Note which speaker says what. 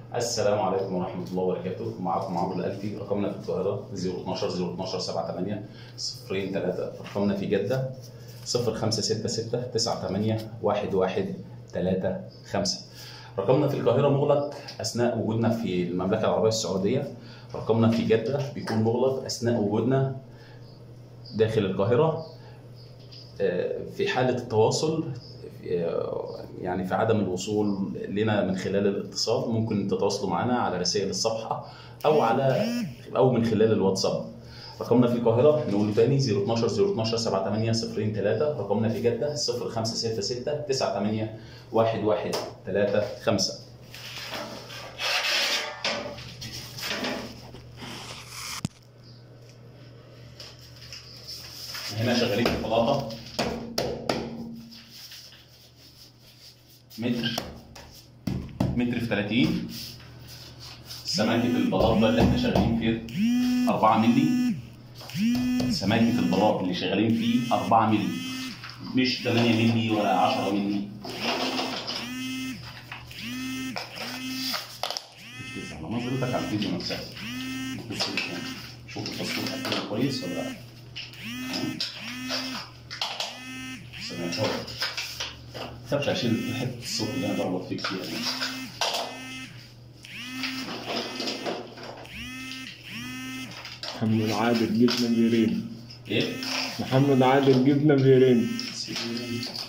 Speaker 1: السلام عليكم ورحمة الله وبركاته معكم عمرو الألفي رقمنا في القاهرة 012 012 78 صفرين 3 رقمنا في جدة 0566 98 11 35 رقمنا في القاهرة مغلق أثناء وجودنا في المملكة العربية السعودية رقمنا في جدة بيكون مغلق أثناء وجودنا داخل القاهرة آه، في حالة التواصل آه، يعني في عدم الوصول لنا من خلال الاتصال ممكن تتواصلوا معنا على رسائل الصفحة أو على أو من خلال الواتساب رقمنا في القاهرة نقوله تاني 012 012 78 صفرين 3 رقمنا في جدة 0566 98 11 35 هنا شغالين في البلاطة متر متر في 30 سماكة البلاط ده اللي احنا شغالين فيه 4 مللي سماكة البلاط اللي شغالين فيه 4 مللي مش 8 مللي ولا 10 مللي ركز على نظرتك على الفيديو نفسها بص يعني شوف التصوير هتكون كويس ولا لا سمعت هو تخافش عشان حته الصوت اللي انا بغلط فيك فيها دي
Speaker 2: محمد عادل جبنا فيرين
Speaker 1: ايه؟
Speaker 2: محمد عادل جبنا فيرين
Speaker 1: سيبوني.